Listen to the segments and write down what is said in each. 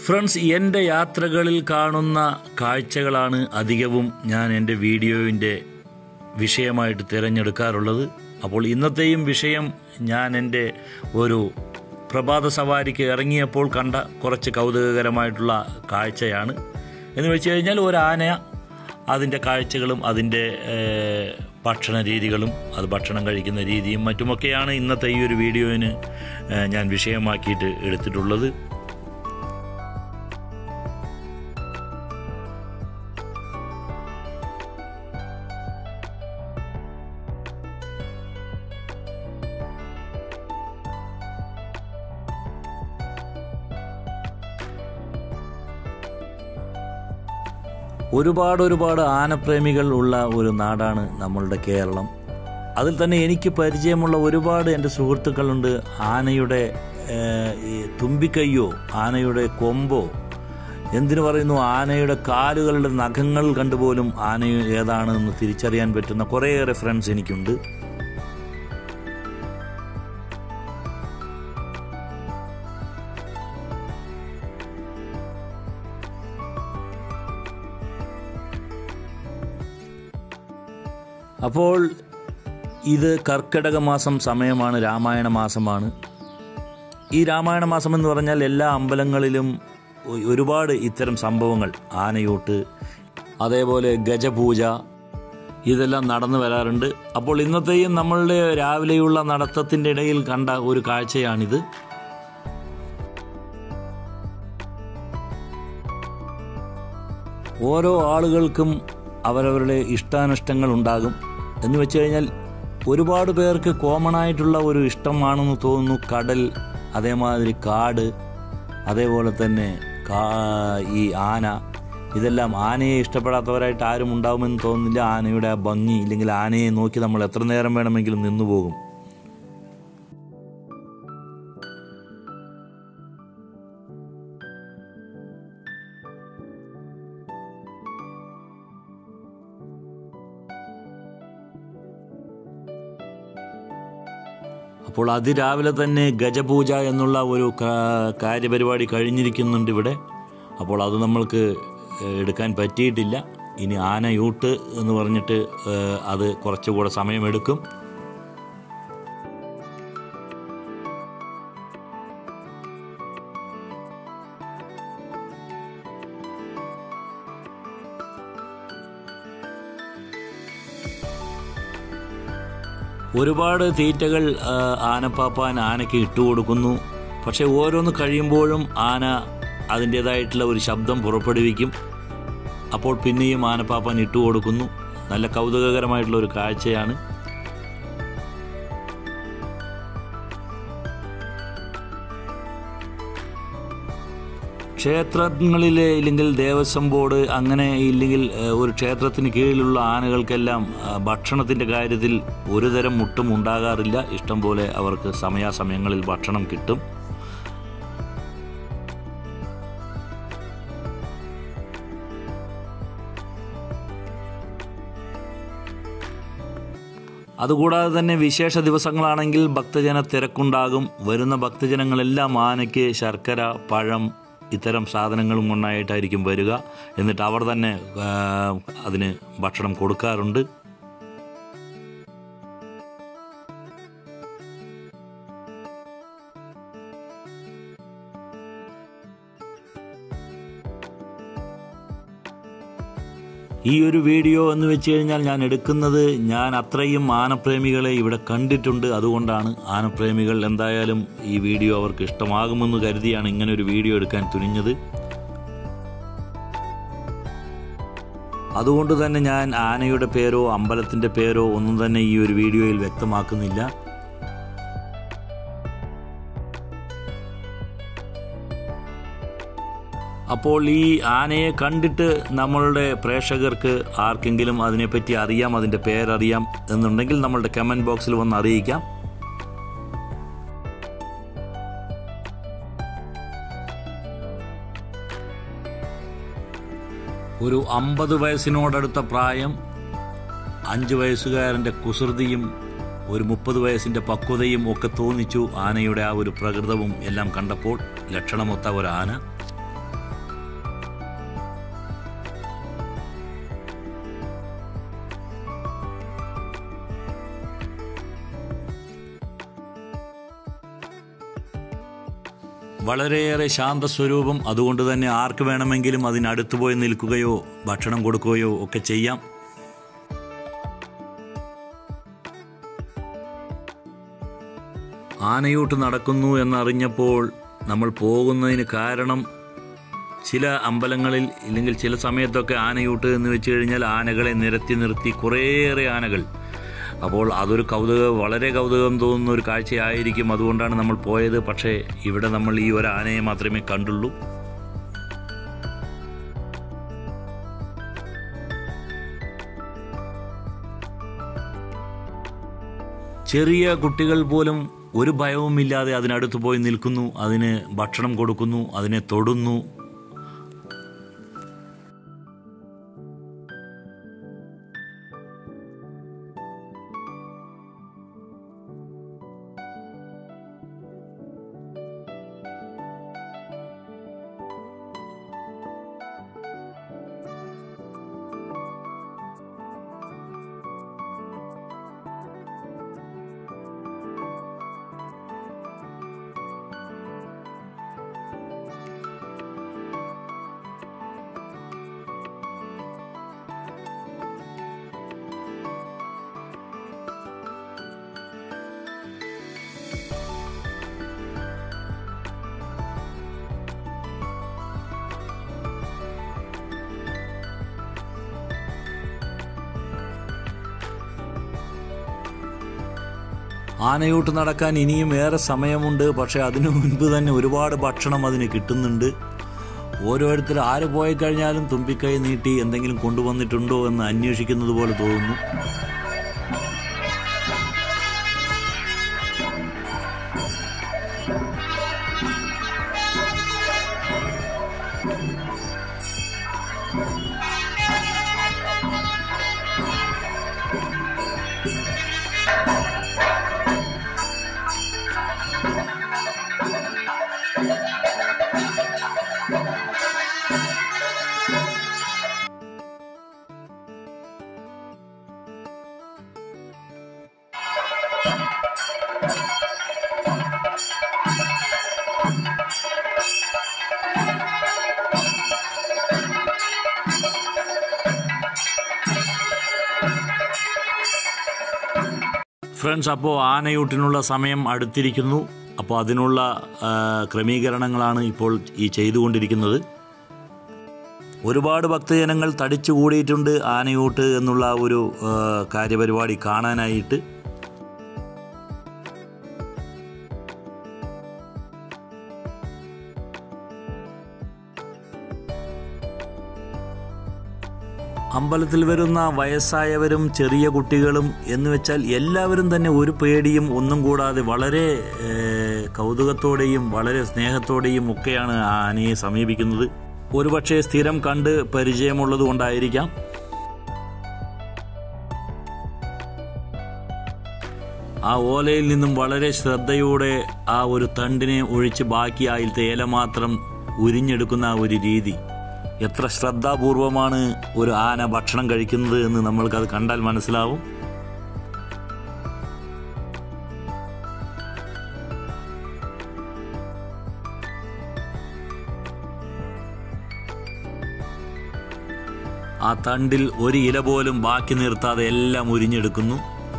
friends എൻ്റെ യാത്രകളിൽ കാണുന്ന കാഴ്ചകളാണ് അധികവും ഞാൻ എൻ്റെ വീഡിയോവിൻ്റെ വിഷയമായിട്ട് തിരഞ്ഞെടുക്കാറുള്ളത് അപ്പോൾ ഇന്നത്തെയും വിഷയം ഞാൻ എൻ്റെ ഒരു പ്രഭാത സവാരിക്ക് ഇറങ്ങിയപ്പോൾ കണ്ട കുറച്ച് കൗതുകകരമായിട്ടുള്ള കാഴ്ചയാണ് എന്ന് വെച്ച് കഴിഞ്ഞാൽ ഒരു ആന അതിൻ്റെ കാഴ്ചകളും അതിൻ്റെ ഏഹ്, ഭക്ഷണ രീതികളും അത് ഭക്ഷണം കഴിക്കുന്ന രീതിയും മറ്റുമൊക്കെയാണ് ഇന്നത്തെ ഈ ഒരു വീഡിയോയിന് ഏഹ്, ഞാൻ വിഷയമാക്കിയിട്ട് എടുത്തിട്ടുള്ളത് ഒരുപാട് ഒരുപാട് ആനപ്രേമികൾ ഉള്ള ഒരു നാടാണ് നമ്മളുടെ കേരളം അതിൽ തന്നെ എനിക്ക് പരിചയമുള്ള ഒരുപാട് എൻ്റെ സുഹൃത്തുക്കളുണ്ട് ആനയുടെ ഏഹ്, ഈ തുമ്പിക്കയ്യോ ആനയുടെ കൊമ്പോ എന്തിനു പറയുന്നു ആനയുടെ കാലുകളുടെ നഖങ്ങൾ കണ്ടുപോലും ആന ഏതാണെന്ന് തിരിച്ചറിയാൻ പറ്റുന്ന കുറേയേറെ ഫ്രണ്ട്സ് എനിക്കുണ്ട് അപ്പോൾ ഇത് കർക്കിടക മാസം സമയമാണ് രാമായണ മാസമാണ് ഈ രാമായണ മാസം എന്ന് പറഞ്ഞാൽ എല്ലാ അമ്പലങ്ങളിലും ഒ- ഒരുപാട് ഇത്തരം സംഭവങ്ങൾ ആനയൂട്ട് അതേപോലെ ഗജപൂജ ഇതെല്ലാം നടന്നു വരാറുണ്ട് അപ്പോൾ ഇന്നത്തെയും നമ്മളുടെ രാവിലെയുള്ള നടത്തത്തിൻ്റെ ഇടയിൽ കണ്ട ഒരു കാഴ്ചയാണിത് ഓരോ ആളുകൾക്കും അവരവരുടെ ഇഷ്ടാനിഷ്ടങ്ങൾ ഉണ്ടാകും എന്ന് വെച്ച് കഴിഞ്ഞാൽ ഒരുപാട് പേർക്ക് കോമൺ ആയിട്ടുള്ള ഒരു ഇഷ്ടമാണെന്ന് തോന്നുന്നു കടൽ അതേമാതിരി കാട് അതേപോലെ തന്നെ കാ ഈ ആന ഇതെല്ലാം ആനയെ ഇഷ്ടപ്പെടാത്തവരായിട്ട് ആരും ഉണ്ടാവുമെന്ന് തോന്നുന്നില്ല ആനയുടെ ആ ഭംഗി ഇല്ലെങ്കിൽ ആനയെ നോക്കി നമ്മൾ എത്ര നേരം വേണമെങ്കിലും നിന്നു പോകും അപ്പോൾ അതിരാവിലെ തന്നെ ഗജപൂജ എന്നുള്ള ഒരു കാ- കാര്യപരിപാടി കഴിഞ്ഞിരിക്കുന്നുണ്ട് ഇവിടെ അപ്പോൾ അത് നമ്മൾക്ക് ഏഹ്, എടുക്കാൻ പറ്റിയിട്ടില്ല ഇനി ആനയൂട്ട് എന്ന് പറഞ്ഞിട്ട് ഏഹ്, അത് കുറച്ചുകൂടെ സമയമെടുക്കും ഒരുപാട് തീറ്റകൾ ആ, ആനപ്പാപ്പാൻ ആനയ്ക്ക് ഇട്ടുകൊടുക്കുന്നു പക്ഷെ ഓരോന്ന് കഴിയുമ്പോഴും ആന അതിൻ്റേതായിട്ടുള്ള ഒരു ശബ്ദം പുറപ്പെടുവിക്കും അപ്പോൾ പിന്നെയും ആനപ്പാപ്പാൻ ഇട്ടുകൊടുക്കുന്നു നല്ല കൗതുകകരമായിട്ടുള്ള ഒരു കാഴ്ചയാണ് ക്ഷേത്രങ്ങളിലെ ഇല്ലെങ്കിൽ ദേവസ്വം ബോർഡ് അങ്ങനെ ഇല്ലെങ്കിൽ ഏഹ്, ഒരു ക്ഷേത്രത്തിന് കീഴിലുള്ള ആനകൾക്കെല്ലാം ആ, ഭക്ഷണത്തിൻ്റെ കാര്യത്തിൽ ഒരു തരം മുട്ടും ഉണ്ടാകാറില്ല ഇഷ്ടം പോലെ അവർക്ക് സമയാസമയങ്ങളിൽ ഭക്ഷണം കിട്ടും അതുകൂടാതെ തന്നെ വിശേഷ ദിവസങ്ങളാണെങ്കിൽ ഭക്തജന തിരക്കുണ്ടാകും വരുന്ന ഭക്തജനങ്ങളെല്ലാം ആനയ്ക്ക് ശർക്കര പഴം ഇത്തരം സാധനങ്ങളും കൊണ്ടായിട്ടായിരിക്കും വരിക എന്നിട്ട് അവർ തന്നെ ആ, അതിന് ഭക്ഷണം കൊടുക്കാറുണ്ട് ഈ ഒരു വീഡിയോ എന്ന് വെച്ച് കഴിഞ്ഞാൽ ഞാൻ എടുക്കുന്നത് ഞാൻ അത്രയും ആനപ്രേമികളെ ഇവിടെ കണ്ടിട്ടുണ്ട് അതുകൊണ്ടാണ് ആനപ്രേമികൾ എന്തായാലും ഈ വീഡിയോ അവർക്ക് ഇഷ്ടമാകുമെന്ന് കരുതിയാണ് ഇങ്ങനെ ഒരു വീഡിയോ എടുക്കാൻ തുനിഞ്ഞത് അതുകൊണ്ട് തന്നെ ഞാൻ ആനയുടെ പേരോ അമ്പലത്തിൻ്റെ പേരോ ഒന്നും തന്നെ ഈ ഒരു വീഡിയോയിൽ വ്യക്തമാക്കുന്നില്ല അപ്പോൾ ഈ ആനയെ കണ്ടിട്ട് നമ്മളുടെ പ്രേക്ഷകർക്ക് ആർക്കെങ്കിലും അതിനെപ്പറ്റി അറിയാം അതിൻ്റെ പേരറിയാം എന്നുണ്ടെങ്കിൽ നമ്മളുടെ കമൻറ്റ് ബോക്സിൽ വന്ന് അറിയിക്കാം ഒരു അമ്പത് വയസ്സിനോടടുത്ത പ്രായം അഞ്ച് വയസ്സുകാരൻ്റെ കുസൃതിയും ഒരു മുപ്പത് വയസ്സിൻ്റെ പക്വതയും ഒക്കെ തോന്നിച്ചു ആനയുടെ ആ ഒരു പ്രകൃതവും എല്ലാം കണ്ടപ്പോൾ ലക്ഷണമൊത്ത ഒരു ആന വളരെയേറെ ശാന്തസ്വരൂപം അതുകൊണ്ട് തന്നെ ആർക്ക് വേണമെങ്കിലും അതിനടുത്ത് പോയി നിൽക്കുകയോ ഭക്ഷണം കൊടുക്കുകയോ ഒക്കെ ചെയ്യാം ആനയൂട്ട് നടക്കുന്നു എന്നറിഞ്ഞപ്പോൾ നമ്മൾ പോകുന്നതിന് കാരണം ചില അമ്പലങ്ങളിൽ ഇല്ലെങ്കിൽ ചില സമയത്തൊക്കെ ആനയൂട്ട് എന്ന് വെച്ച് കഴിഞ്ഞാൽ ആനകളെ നിരത്തി നിർത്തി കുറേയേറെ ആനകൾ അപ്പോൾ അതൊരു കൗതുക വളരെ കൗതുകം തോന്നുന്ന ഒരു കാഴ്ചയായിരിക്കും അതുകൊണ്ടാണ് നമ്മൾ പോയത് പക്ഷേ ഇവിടെ നമ്മൾ ഈ ഒരു ആനയെ മാത്രമേ കണ്ടുള്ളൂ ചെറിയ കുട്ടികൾ പോലും ഒരു ഭയവുമില്ലാതെ അതിനടുത്ത് പോയി നിൽക്കുന്നു അതിന് ഭക്ഷണം കൊടുക്കുന്നു അതിനെ തൊടുന്നു ആനയൂട്ട് നടക്കാൻ ഇനിയും ഏറെ സമയമുണ്ട് പക്ഷേ അതിനു മുൻപ് തന്നെ ഒരുപാട് ഭക്ഷണം അതിന് കിട്ടുന്നുണ്ട് ഓരോരുത്തർ ആര് പോയി കഴിഞ്ഞാലും തുമ്പിക്കൈ നീട്ടി എന്തെങ്കിലും കൊണ്ടുവന്നിട്ടുണ്ടോ എന്ന് അന്വേഷിക്കുന്നത് പോലെ തോന്നുന്നു ഫ്രണ്ട്സ് അപ്പോൾ ആനയൂട്ടിനുള്ള സമയം അടുത്തിരിക്കുന്നു അപ്പോൾ അതിനുള്ള ആ, ക്രമീകരണങ്ങളാണ് ഇപ്പോൾ ഈ ചെയ്തുകൊണ്ടിരിക്കുന്നത് ഒരുപാട് ഭക്തജനങ്ങൾ തടിച്ചു കൂടിയിട്ടുണ്ട് ആനയൂട്ട് എന്നുള്ള ഒരു ആ, കാര്യപരിപാടി കാണാനായിട്ട് അമ്പലത്തിൽ വരുന്ന വയസ്സായവരും ചെറിയ കുട്ടികളും എന്ന് വെച്ചാൽ എല്ലാവരും തന്നെ ഒരു പേടിയും ഒന്നും കൂടാതെ വളരെ ഏഹ്, കൗതുകത്തോടെയും വളരെ സ്നേഹത്തോടെയും ഒക്കെയാണ് ആ ആനയെ സമീപിക്കുന്നത് ഒരുപക്ഷെ സ്ഥിരം കണ്ട് പരിചയമുള്ളത് കൊണ്ടായിരിക്കാം ആ ഓലയിൽ നിന്നും വളരെ ശ്രദ്ധയോടെ ആ ഒരു തണ്ടിനെ ഒഴിച്ച് ബാക്കി അതിലത്തെ ഇല മാത്രം ഉരിഞ്ഞെടുക്കുന്ന ആ ഒരു രീതി എത്ര ശ്രദ്ധാപൂർവമാണ് ഒരു ആന ഭക്ഷണം കഴിക്കുന്നത് എന്ന് നമ്മൾക്കത് കണ്ടാൽ മനസ്സിലാവും ആ തണ്ടിൽ ഒരു ഇല പോലും ബാക്കി നിർത്താതെ എല്ലാം ഉരിഞ്ഞെടുക്കുന്നു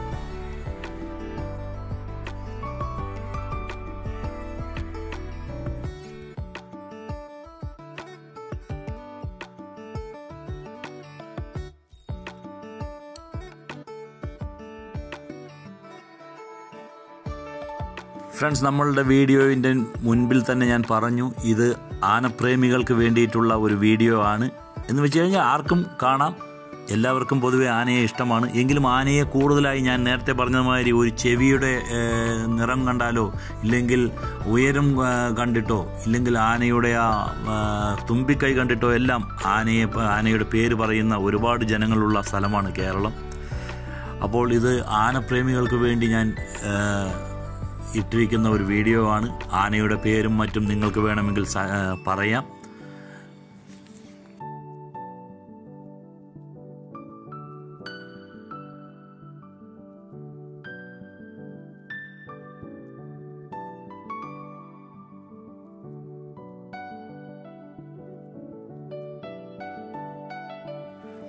ഫ്രണ്ട്സ് നമ്മളുടെ വീഡിയോയിൻ്റെ മുൻപിൽ തന്നെ ഞാൻ പറഞ്ഞു ഇത് ആനപ്രേമികൾക്ക് വേണ്ടിയിട്ടുള്ള ഒരു വീഡിയോ ആണ് എന്ന് വെച്ച് കഴിഞ്ഞാൽ ആർക്കും കാണാം എല്ലാവർക്കും പൊതുവെ ആനയെ ഇഷ്ടമാണ് എങ്കിലും ആനയെ കൂടുതലായി ഞാൻ നേരത്തെ പറഞ്ഞതുമാതിരി ഒരു ചെവിയുടെ ഏഹ്, നിറം കണ്ടാലോ ഇല്ലെങ്കിൽ ഉയരം ആ, കണ്ടിട്ടോ ഇല്ലെങ്കിൽ ആനയുടെ ആ ആ, തുമ്പിക്കൈ കണ്ടിട്ടോ എല്ലാം ആനയെ ആനയുടെ പേര് പറയുന്ന ഒരുപാട് ജനങ്ങളുള്ള സ്ഥലമാണ് കേരളം അപ്പോൾ ഇത് ആനപ്രേമികൾക്ക് വേണ്ടി ഞാൻ ഏഹ്, ഇട്ടിരിക്കുന്ന ഒരു വീഡിയോ ആണ് ആനയുടെ പേരും മറ്റും നിങ്ങൾക്ക് വേണമെങ്കിൽ സ- ഏഹ്, പറയാം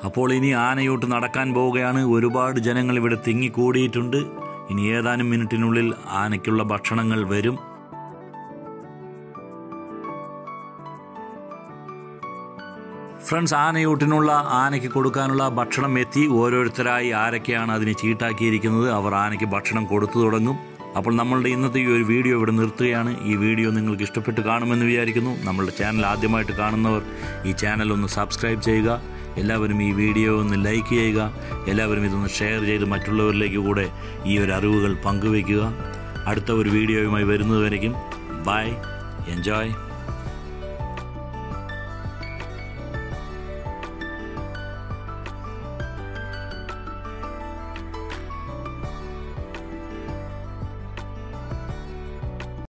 അപ്പോൾ ഇനി ആനയോട്ട് നടക്കാൻ പോവുകയാണ് ഒരുപാട് ജനങ്ങൾ ഇവിടെ തിങ്ങിക്കൂടിയിട്ടുണ്ട് ഇനി ഏതാനും മിനിറ്റിനുള്ളിൽ ആനയ്ക്കുള്ള ഭക്ഷണങ്ങൾ വരും ഫ്രണ്ട്സ് ആനയൂട്ടിനുള്ള ആനയ്ക്ക് കൊടുക്കാനുള്ള ഭക്ഷണം എത്തി ഓരോരുത്തരായി ആരൊക്കെയാണ് അതിന് ചീട്ടാക്കിയിരിക്കുന്നത് അവർ ആനയ്ക്ക് ഭക്ഷണം കൊടുത്തു തുടങ്ങും അപ്പോൾ നമ്മളുടെ ഇന്നത്തെ ഈ ഒരു വീഡിയോ ഇവിടെ നിർത്തുകയാണ് ഈ വീഡിയോ നിങ്ങൾക്ക് ഇഷ്ടപ്പെട്ട് കാണുമെന്ന് വിചാരിക്കുന്നു നമ്മളുടെ ചാനൽ ആദ്യമായിട്ട് കാണുന്നവർ ഈ ചാനൽ ഒന്ന് സബ്സ്ക്രൈബ് ചെയ്യുക എല്ലാവരും ഈ വീഡിയോ ഒന്ന് ലൈക്ക് ചെയ്യുക എല്ലാവരും ഇതൊന്ന് ഷെയർ ചെയ്ത് മറ്റുള്ളവരിലേക്ക് കൂടെ ഈ ഒരു അറിവുകൾ പങ്കുവയ്ക്കുക അടുത്ത ഒരു വീഡിയോയുമായി വരുന്നതുവരേക്കും ബൈ എൻജോയ്